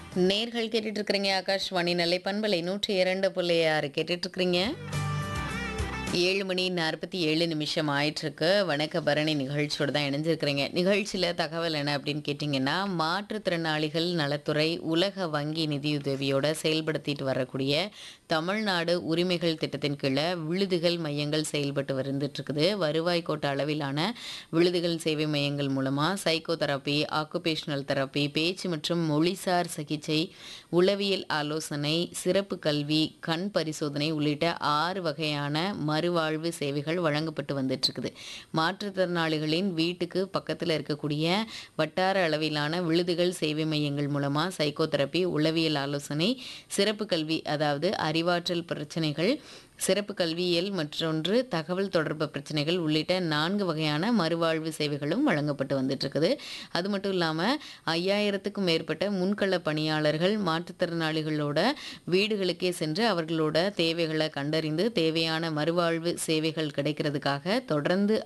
நேர்கள் கேட்டுட்டு இருக்கிறீங்க ஆகாஷ்வாணி நெல்லை பண்பலை நூற்றி இரண்டு புள்ளி ஆறு கேட்டுட்டு இருக்கிறீங்க ஏழு மணி நாற்பத்தி ஏழு நிமிஷம் ஆயிட்டிருக்கு வணக்க பரணி நிகழ்ச்சியோடு தான் இணைஞ்சிருக்கிறீங்க நிகழ்ச்சியில் தகவல் என்ன அப்படின்னு கேட்டிங்கன்னா மாற்றுத்திறனாளிகள் நலத்துறை உலக வங்கி நிதியுதவியோட செயல்படுத்திட்டு வரக்கூடிய தமிழ்நாடு உரிமைகள் திட்டத்தின் கீழே விழுதுகள் மையங்கள் செயல்பட்டு வந்துட்டு இருக்குது வருவாய் கோட்ட அளவிலான விழுதுகள் சேவை மையங்கள் மூலமாக சைக்கோ தெரப்பி ஆக்குபேஷனல் தெரப்பி பேச்சு மற்றும் மொழிசார் சிகிச்சை உளவியல் ஆலோசனை சிறப்பு கல்வி கண் பரிசோதனை உள்ளிட்ட ஆறு வகையான மறுவாழ்வு சேவைகள் வழங்கப்பட்டு வந்துட்டு இருக்குது மாற்றுத்திறனாளிகளின் வீட்டுக்கு பக்கத்தில் இருக்கக்கூடிய வட்டார அளவிலான விழுதுகள் சேவை மையங்கள் மூலமாக சைக்கோ தெரப்பி உளவியல் ஆலோசனை சிறப்பு கல்வி அதாவது அறிவாற்றல் பிரச்சனைகள் சிறப்பு கல்வியியல் மற்றொன்று தகவல் தொடர்பு பிரச்சனைகள் உள்ளிட்ட நான்கு வகையான மறுவாழ்வு சேவைகளும் வழங்கப்பட்டு வந்துட்டு இருக்குது அது மட்டும் இல்லாமல் ஐயாயிரத்துக்கும் மேற்பட்ட முன்கள பணியாளர்கள் மாற்றுத்திறனாளிகளோட வீடுகளுக்கே சென்று அவர்களோட தேவைகளை கண்டறிந்து தேவையான மறுவாழ்வு சேவைகள் கிடைக்கிறதுக்காக தொடர்ந்து